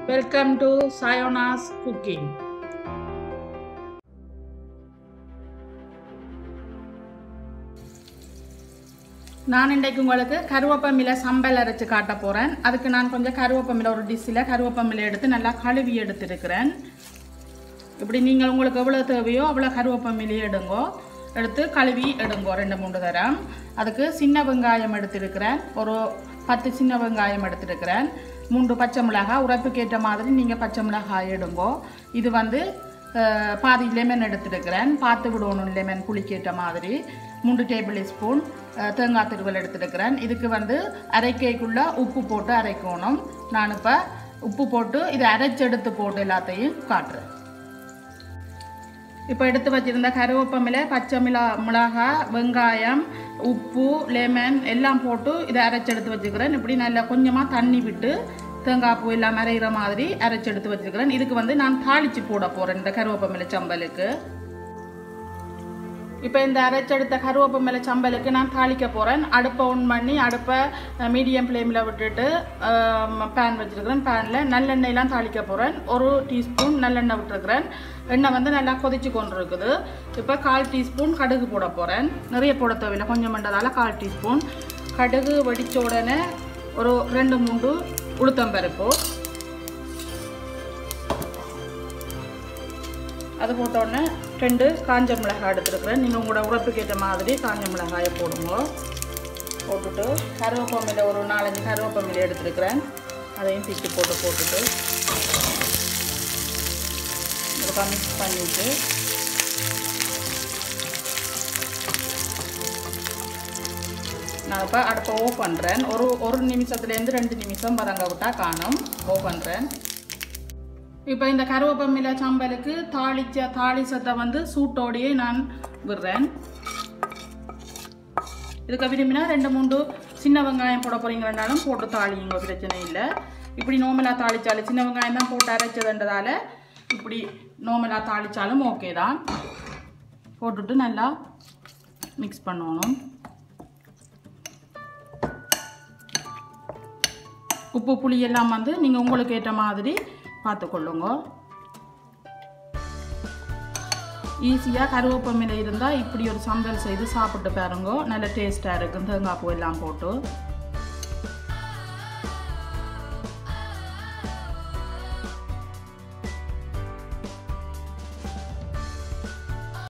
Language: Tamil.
வெல்கம் டு சயோனாஸ் குக்கிங் நான் இன்றைக்கு உங்களுக்கு கருவேப்பமில சம்பல் அரைச்சு காட்ட போகிறேன் அதுக்கு நான் கொஞ்சம் கருவேப்பமில ஒரு டிஷ்ஷில் கருவேப்பமில எடுத்து நல்லா கழுவி எடுத்துருக்கிறேன் இப்படி நீங்கள் உங்களுக்கு எவ்வளோ தேவையோ அவ்வளோ கருவேப்பமிலையே எடுங்கோ எடுத்து கழுவி எடுங்கோ ரெண்டு மூணு தரம் அதுக்கு சின்ன வெங்காயம் எடுத்திருக்கிறேன் ஒரு பத்து சின்ன வெங்காயம் எடுத்திருக்கிறேன் மூன்று பச்சை மிளகாய் உரப்புக்கேற்ற மாதிரி நீங்கள் பச்சை மிளகாய் எடுங்கோ இது வந்து அஹ், பாதி லெமன் எடுத்திருக்கிறேன் பார்த்து விடணும் லெமன் புளிக்கேற்ற மாதிரி மூன்று டேபிள் ஸ்பூன் அஹ், தேங்காய் திருவல் எடுத்திருக்கிறேன் இதுக்கு வந்து அரைக்கைக்குள்ளே உப்பு போட்டு அரைக்கணும் நான் இப்போ உப்பு போட்டு இதை அரைச்செடுத்து போட்டு எல்லாத்தையும் காட்டுறேன் இப்போ எடுத்து வச்சிருந்த கருவேப்பமில பச்சை மிளா மிளகாய் வெங்காயம் உப்பு லெமன் எல்லாம் போட்டு இதை அரைச்சி எடுத்து வச்சுக்கிறேன் இப்படி நல்லா கொஞ்சமாக தண்ணி விட்டு தேங்காய் பூ எல்லாம் அரைகிற மாதிரி அரைச்சி எடுத்து வச்சுக்கிறேன் இதுக்கு வந்து நான் தாளித்து போட போகிறேன் இந்த கருவேப்பமில சம்பலுக்கு இப்போ இந்த அரைச்செடுத்த கருவேப்பமில சம்பலுக்கு நான் தாளிக்க போகிறேன் அடுப்பை ஆன் பண்ணி அடுப்பை மீடியம் ஃப்ளேமில் விட்டுட்டு பேன் வச்சுருக்கிறேன் பேனில் நல்லெண்ணெயெலாம் தாளிக்க போகிறேன் ஒரு டீஸ்பூன் நல்லெண்ணெய் விட்டுருக்கிறேன் எண்ணெய் வந்து நல்லா கொதிச்சு கொண்டு இருக்குது இப்போ கால் டீஸ்பூன் கடுகு போட போகிறேன் நிறைய போட தேவையில்லை கொஞ்சம் மண்டதால் கால் டீஸ்பூன் கடுகு வெடித்த உடனே ஒரு ரெண்டு மூன்று உளுத்தம்பருப்பு அது போட்ட உடனே ரெண்டு காஞ்ச மிளகாய் எடுத்துருக்குறேன் நீங்கள் உங்களோட உரப்புக்கு ஏற்ற மாதிரி காஞ்ச மிளகாயை போடுங்க போட்டுட்டு கருவேப்பமில்லை ஒரு நாலஞ்சு கருவேப்பமில்லை எடுத்துருக்குறேன் அதையும் பிச்சு போட்டு போட்டுட்டு இதுக்காக மிக்ஸ் பண்ணிவிட்டு நான் இப்போ அடுப்பை ஓ பண்ணுறேன் ஒரு ஒரு நிமிஷத்துலேருந்து ரெண்டு நிமிஷம் வதங்க விட்டால் காணும் ஓ பண்ணுறேன் இப்போ இந்த கருவேப்பமில சம்பலுக்கு தாளிச்ச தாளிசத்தை வந்து சூட்டோடையே நான் விடுறேன் இதுக்கு விரும்பினா ரெண்டு மூன்று சின்ன வெங்காயம் போட போறீங்கன்னாலும் போட்டு தாளிங்க பிரச்சனை இல்லை இப்படி நோமலாக தாளிச்சாலும் சின்ன வெங்காயம் தான் போட்டு அரைச்சதுன்றதால இப்படி நோமலாக தாளிச்சாலும் ஓகே தான் போட்டுட்டு நல்லா மிக்ஸ் பண்ணணும் உப்பு புளி எல்லாம் வந்து நீங்கள் உங்களுக்கு ஏற்ற மாதிரி பார்த்துக்கொள்ளுங்க ஈஸியாக கருவேப்பமிலை இருந்தால் இப்படி ஒரு சம்பல் செய்து சாப்பிட்டு பாருங்க நல்ல டேஸ்ட்டாக இருக்கும் தேங்காய் பூ எல்லாம் போட்டு